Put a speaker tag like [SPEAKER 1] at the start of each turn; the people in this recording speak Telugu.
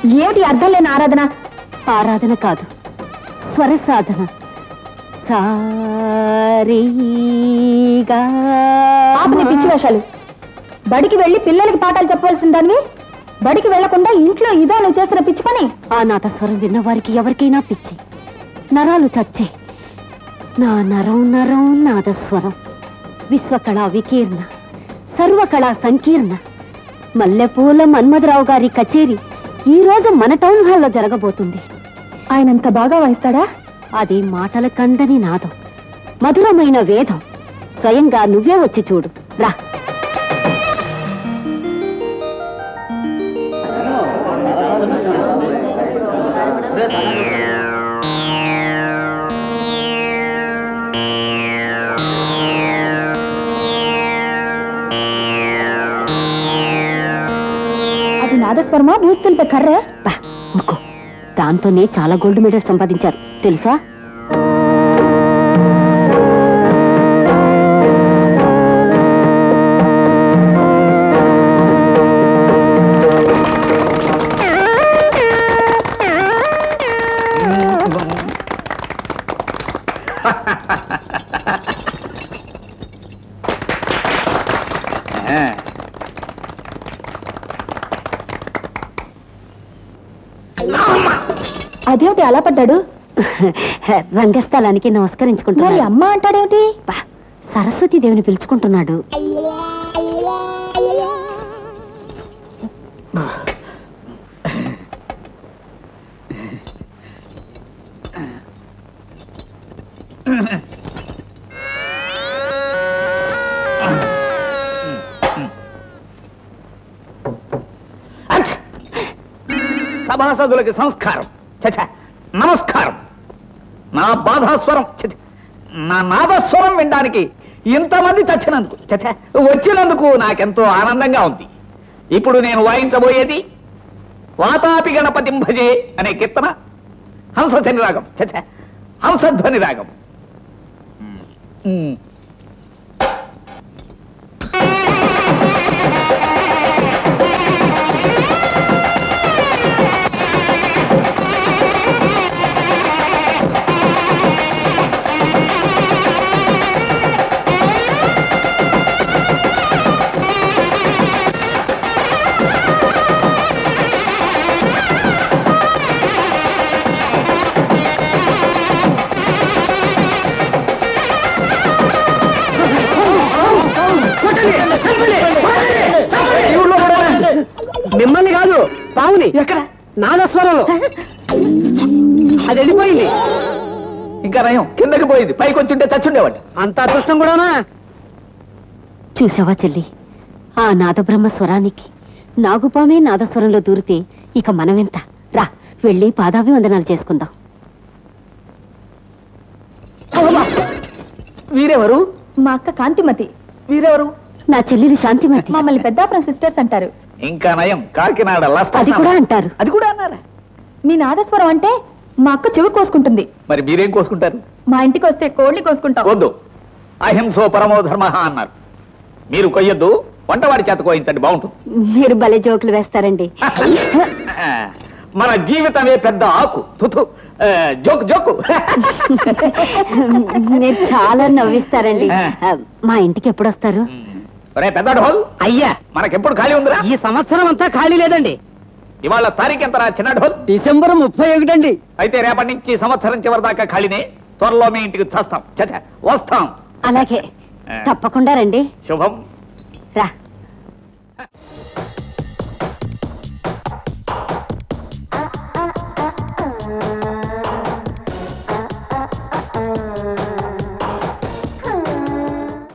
[SPEAKER 1] ఏమిటి అర్థం లేని ఆరాధన
[SPEAKER 2] ఆరాధన కాదు స్వర సాధన సారీగా
[SPEAKER 1] ఆపు నీ పిచ్చి వేషాలు బడికి వెళ్ళి పిల్లలకి పాఠాలు చెప్పవలసిన దానివి బడికి వెళ్లకుండా ఇంట్లో ఇదో నువ్వు చేస్తున్న పిచ్చి పని
[SPEAKER 2] ఆ నాట స్వరం విన్న వారికి ఎవరికైనా పిచ్చి నరాలు చచ్చే నా నరం నరం నాదస్వరం విశ్వకళా వికీర్ణ సర్వకళా సంకీర్ణ మల్లెపూల మన్మధరావు గారి కచేరీ ఈ రోజు మన టౌన్ హాల్లో జరగబోతుంది
[SPEAKER 1] ఆయన అంత బాగా వాయిస్తాడా
[SPEAKER 2] అది మాటల కందని నాదం మధురమైన వేదం స్వయంగా నువ్వే వచ్చి చూడు రా
[SPEAKER 1] అది నాదస్వరమా భూస్తులపై కర్ర
[SPEAKER 2] బా, ఊరుకో. దాంతోనే చాలా గోల్డ్ మెడల్ సంపాదించారు తెలుసా
[SPEAKER 1] అదేమిటి అలా పడ్డాడు
[SPEAKER 2] రంగస్థలానికి
[SPEAKER 1] మరి
[SPEAKER 2] నమస్కరించుకుంటున్నాడు
[SPEAKER 1] అమ్మ అంటాడేమిటి
[SPEAKER 2] బా, సరస్వతి దేవిని పిలుచుకుంటున్నాడు
[SPEAKER 3] అట్! సభాసదులకి సంస్కారం చచ నమస్కారం నా బాధాస్వరం ఛ, ఛ, నా నాదస్వరం వినడానికి ఇంతమంది చచ్చినందుకు చచ వచ్చినందుకు నాకెంతో ఆనందంగా ఉంది ఇప్పుడు నేను వాయించబోయేది వాతాపి గణపతిం భజే అనే కీర్తన హంసధ్వని రాగం చచ హంసధ్వని రాగం మ్.
[SPEAKER 4] మిమ్మల్ని కాదు పావుని ఎక్కడ నాదస్వరంలో అది వెళ్ళిపోయింది
[SPEAKER 3] ఇంకా నయం కిందకి పోయింది పైకి వచ్చుంటే చచ్చుండేవాడి
[SPEAKER 4] అంత అదృష్టం కూడానా
[SPEAKER 2] చూసావా చెల్లి ఆ నాదబ్రహ్మ స్వరానికి నాగుపామే నాదస్వరంలో దూరితే ఇక మనమెంత రా వెళ్ళి పాదాభివందనాలు చేసుకుందాం
[SPEAKER 3] వీరెవరు
[SPEAKER 1] మా అక్క కాంతిమతి
[SPEAKER 3] వీరెవరు
[SPEAKER 2] నా చెల్లెలు శాంతిమతి
[SPEAKER 1] మమ్మల్ని పెద్దాపురం సిస్టర్స్ అంటారు
[SPEAKER 3] ఇంకా నయం కాకినాడ లస్తా
[SPEAKER 2] అది కూడా అంటారు
[SPEAKER 3] అది కూడా అన్నారా
[SPEAKER 1] మీ నాదస్వరం అంటే మా అక్క చెవి కోసుకుంటుంది
[SPEAKER 3] మరి మీరేం కోసుకుంటారు
[SPEAKER 1] మా ఇంటికి వస్తే కోళ్ళి కోసుకుంటాం
[SPEAKER 3] వద్దు అహింసో పరమో ధర్మ అన్నారు మీరు కొయ్యొద్దు వంటవాడి చేత కోయించండి బాగుంటుంది
[SPEAKER 2] మీరు భలే జోకులు వేస్తారండి
[SPEAKER 3] మన జీవితమే పెద్ద ఆకు తుతు ఆ, జోకు జోకు
[SPEAKER 2] మీరు చాలా నవ్విస్తారండి ఆ, మా ఇంటికి ఎప్పుడు వస్తారు
[SPEAKER 3] రే పెద్ద ఢోల్
[SPEAKER 4] అయ్యా
[SPEAKER 3] మనకెప్పుడు ఖాళీ ఉందిరా
[SPEAKER 4] ఈ సంవత్సరం అంతా ఖాళీ లేదండి
[SPEAKER 3] ఇవాళ తారీఖు ఎంతరా చిన్న ఢోల్
[SPEAKER 4] డిసెంబర్ ముప్పై ఒకటండి
[SPEAKER 3] అయితే రేపటి నుంచి సంవత్సరం చివరి దాకా ఖాళీనే త్వరలో మీ ఇంటికి చస్తాం చచ్చ వస్తాం
[SPEAKER 2] అలాగే
[SPEAKER 3] ఆ.
[SPEAKER 2] తప్పకుండా రండి
[SPEAKER 3] శుభం
[SPEAKER 2] రా